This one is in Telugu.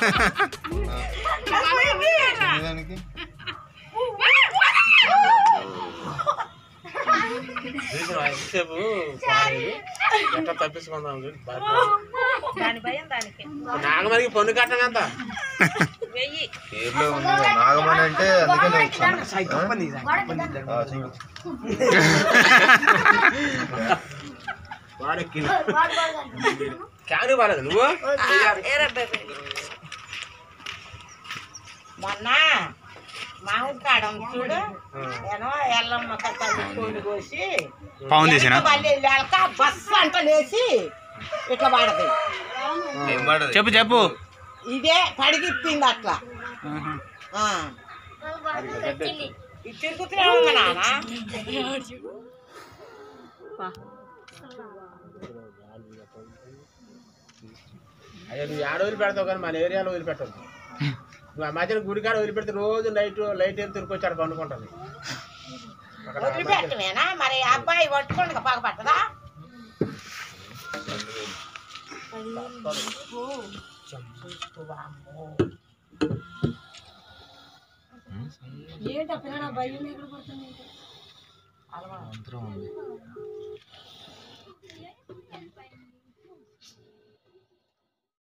దానికి ఎంతసేపు బాగాలేదు ఎట్లా తప్పించుకుందాం అని బాగా దాని భయం దానికి నాగమరికి పన్ను కట్టం ఎంత వెయ్యి పేర్లో ఉంది కదా, నాగమణి అంటే అందుకనే వచ్చాను ఆ? ఆ, చూడు వాడెక్కి క్యాన్ బాలేదు నువ్వు ఏరా బేబీ. మొన్న మా ఊరి కాడ ఉంది చూడు నేను ఎల్లమ్మ కథలు కోడి కోసి పావును తీసినా మళ్ళీ వెళ్ళాక బస్సు అంట లేచి ఇట్లా పడది ఏం పడదు చెప్పు చెప్పు ఇదే పడిగిప్పింది అట్లా ఆ. ఇది తిరుగుతూనే ఉంది నాన్న అయ్యా నువ్వు ఏడ వదిలిపెడతావు కానీ మన ఏరియాలో వదిలిపెట్టదు నువ్వు ఆ మధ్యన గుడి కాడ వదిలిపెడితే రోజు నైట్ లైట్ ఎంత తిరిగి పండుకుంటుంది అక్కడ వదిలిపెట్టమేనా మరి ఆ అబ్బాయి పట్టుకోండి బాగా పట్టదా మంత్రం ఉంది